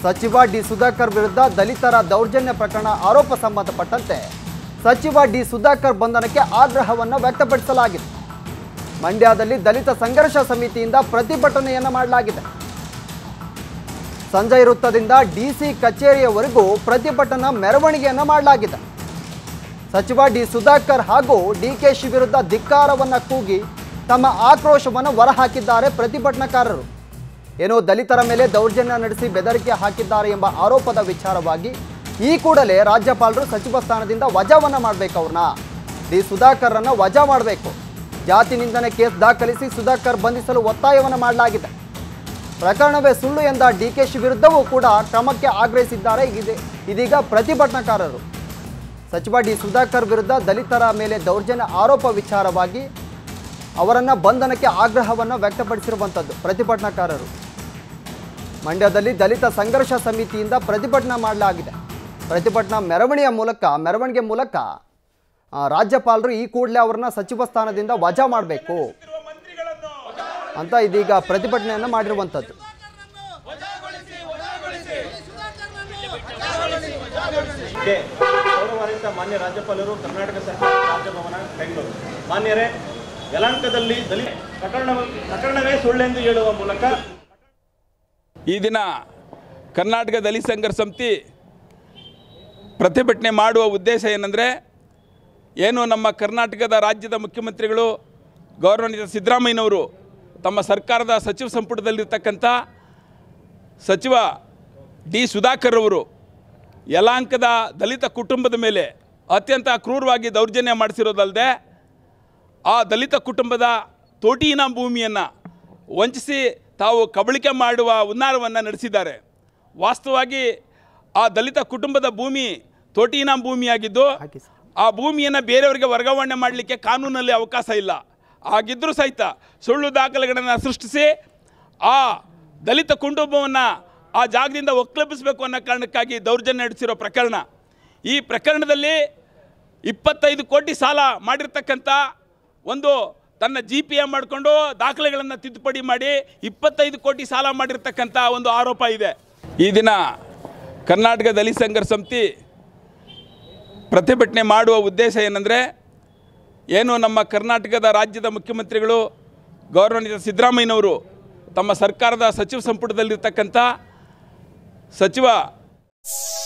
ಸಚಿವ ಡಿ ಸುಧಾಕರ್ ವಿರುದ್ಧ ದಲಿತರ ದೌರ್ಜನ್ಯ ಪ್ರಕರಣ ಆರೋಪ ಸಂಬಂಧಪಟ್ಟಂತೆ ಸಚಿವ ಡಿ ಸುಧಾಕರ್ ಬಂಧನಕ್ಕೆ ಆಗ್ರಹವನ್ನು ವ್ಯಕ್ತಪಡಿಸಲಾಗಿದೆ ಮಂಡ್ಯದಲ್ಲಿ ದಲಿತ ಸಂಘರ್ಷ ಸಮಿತಿಯಿಂದ ಪ್ರತಿಭಟನೆಯನ್ನು ಮಾಡಲಾಗಿದೆ ಸಂಜಯ್ ವೃತ್ತದಿಂದ ಡಿಸಿ ಕಚೇರಿಯವರೆಗೂ ಪ್ರತಿಭಟನಾ ಮೆರವಣಿಗೆಯನ್ನು ಮಾಡಲಾಗಿದೆ ಸಚಿವ ಡಿ ಸುಧಾಕರ್ ಹಾಗೂ ಡಿಕೆಶಿ ವಿರುದ್ಧ ಧಿಕ್ಕಾರವನ್ನು ಕೂಗಿ ತಮ್ಮ ಆಕ್ರೋಶವನ್ನು ಹೊರಹಾಕಿದ್ದಾರೆ ಪ್ರತಿಭಟನಾಕಾರರು ಏನೋ ದಲಿತರ ಮೇಲೆ ದೌರ್ಜನ್ಯ ನಡೆಸಿ ಬೆದರಿಕೆ ಹಾಕಿದ್ದಾರೆ ಎಂಬ ಆರೋಪದ ವಿಚಾರವಾಗಿ ಈ ಕೂಡಲೇ ರಾಜ್ಯಪಾಲರು ಸಚಿವ ಸ್ಥಾನದಿಂದ ವಜಾವನ್ನ ಮಾಡಬೇಕು ಅವ್ರನ್ನ ಡಿ ಸುಧಾಕರ್ರನ್ನ ವಜಾ ಮಾಡಬೇಕು ಜಾತಿ ನಿಂದನೆ ಕೇಸ್ ದಾಖಲಿಸಿ ಸುಧಾಕರ್ ಬಂಧಿಸಲು ಒತ್ತಾಯವನ್ನು ಮಾಡಲಾಗಿದೆ ಪ್ರಕರಣವೇ ಸುಳ್ಳು ಎಂದ ಡಿಕೆಶಿ ವಿರುದ್ಧವೂ ಕೂಡ ಕ್ರಮಕ್ಕೆ ಆಗ್ರಹಿಸಿದ್ದಾರೆ ಇದೆ- ಇದೀಗ ಪ್ರತಿಭಟನಾಕಾರರು ಸಚಿವ ಡಿ ಸುಧಾಕರ್ ವಿರುದ್ಧ ದಲಿತರ ಮೇಲೆ ದೌರ್ಜನ್ಯ ಆರೋಪ ವಿಚಾರವಾಗಿ ಅವರನ್ನ ಬಂಧನಕ್ಕೆ ಆಗ್ರಹವನ್ನು ವ್ಯಕ್ತಪಡಿಸಿರುವಂಥದ್ದು ಪ್ರತಿಭಟನಾಕಾರರು ಮಂಡ್ಯದಲ್ಲಿ ದಲಿತ ಸಂಘರ್ಷ ಸಮಿತಿಯಿಂದ ಪ್ರತಿಭಟನೆ ಮಾಡಲಾಗಿದೆ ಪ್ರತಿಭಟನಾ ಮೆರವಣಿಗೆಯ ಮೂಲಕ ಮೆರವಣಿಗೆ ಮೂಲಕ ಆ, ರಾಜ್ಯಪಾಲರು ಈ ಕೂಡಲೇ ಅವರನ್ನ ಸಚಿವ ಸ್ಥಾನದಿಂದ ವಜಾ ಮಾಡಬೇಕು ಅಂತ ಇದೀಗ ಪ್ರತಿಭಟನೆಯನ್ನು ಮಾಡಿರುವಂಥದ್ದು ಗೆ ಗೌರವಾನ್ವಿತ ಮಾನ್ಯ ರಾಜ್ಯಪಾಲರು ಕರ್ನಾಟಕ ಸರ್ಕಾರ ರಾಜಭವನ ಬೆಂಗಳೂರು ಮಾನ್ಯರೇ ಯಲಾಂಕದಲ್ಲಿ ದಲಿತ ಪ್ರಕರಣ ಪ್ರಕರಣವೇ ಸುಳ್ಳೆಂದು ಹೇಳುವ ಮೂಲಕ ಈ ದಿನ ಕರ್ನಾಟಕ ದಲಿತ ಸಂಘರ್ಷ ಸಮಿತಿ ಪ್ರತಿಭಟನೆ ಮಾಡುವ ಉದ್ದೇಶ ಏನಂದರೆ ಏನು ನಮ್ಮ ಕರ್ನಾಟಕದ ರಾಜ್ಯದ ಮುಖ್ಯಮಂತ್ರಿಗಳು ಗೌರವಾನ್ವಿತ ಸಿದ್ದರಾಮಯ್ಯನವರು ತಮ್ಮ ಸರ್ಕಾರದ ಸಚಿವ ಸಂಪುಟದಲ್ಲಿರ್ತಕ್ಕಂಥ ಸಚಿವ ಡಿ ಸುಧಾಕರ್ ಅವರು ಯಲಾಂಕದ ದಲಿತ ಕುಟುಂಬದ ಮೇಲೆ ಅತ್ಯಂತ ಕ್ರೂರವಾಗಿ ದೌರ್ಜನ್ಯ ಮಾಡಿಸಿರೋದಲ್ಲದೆ ಆ ದಲಿತ ಕುಟುಂಬದ ತೋಟೀನ ಭೂಮಿಯನ್ನು ವಂಚಿಸಿ ತಾವು ಕಬಳಿಕೆ ಮಾಡುವ ಹುನ್ನಾರವನ್ನು ನಡೆಸಿದ್ದಾರೆ ವಾಸ್ತವವಾಗಿ ಆ ದಲಿತ ಕುಟುಂಬದ ಭೂಮಿ ತೋಟೀನ ಭೂಮಿಯಾಗಿದ್ದು ಹಾಕಿ ಸರ್. ಆ ಭೂಮಿಯನ್ನು ಬೇರೆಯವರಿಗೆ ವರ್ಗಾವಣೆ ಮಾಡಲಿಕ್ಕೆ ಕಾನೂನಲ್ಲಿ ಅವಕಾಶ ಇಲ್ಲ ಹಾಗಿದ್ದರೂ ಸಹಿತ ಸುಳ್ಳು ದಾಖಲೆಗಳನ್ನು ಸೃಷ್ಟಿಸಿ ಆ ದಲಿತ ಕುಟುಂಬವನ್ನು ಆ ಜಾಗದಿಂದ ಒಕ್ಕಲೆಬ್ಬಿಸಬೇಕು ಅನ್ನೋ ಕಾರಣಕ್ಕಾಗಿ ದೌರ್ಜನ್ಯ ನಡೆಸಿರೋ ಪ್ರಕರಣ ಈ ಪ್ರಕರಣದಲ್ಲಿ ಇಪ್ಪತ್ತೈದು ಕೋಟಿ ಸಾಲ ಮಾಡಿರ್ತಕ್ಕಂಥ ಒಂದು ತನ್ನ ಜಿ ಪಿ ಎ ಮಾಡಿಕೊಂಡು ದಾಖಲೆಗಳನ್ನು ತಿದ್ದುಪಡಿ ಮಾಡಿ ಇಪ್ಪತ್ತೈದು ಕೋಟಿ ಸಾಲ ಮಾಡಿರ್ತಕ್ಕಂಥ ಒಂದು ಆರೋಪ ಇದೆ ಈ ದಿನ ಕರ್ನಾಟಕ ದಲಿತ ಸಂಘರ್ಷ ಸಮಿತಿ ಪ್ರತಿಭಟನೆ ಮಾಡುವ ಉದ್ದೇಶ ಏನಂದರೆ ಏನು ನಮ್ಮ ಕರ್ನಾಟಕದ ರಾಜ್ಯದ ಮುಖ್ಯಮಂತ್ರಿಗಳು ಗೌರವಾನ್ವಿತ ಸಿದ್ದರಾಮಯ್ಯನವರು ತಮ್ಮ ಸರ್ಕಾರದ ಸಚಿವ ಸಂಪುಟದಲ್ಲಿರ್ತಕ್ಕಂಥ ಸಚಿವ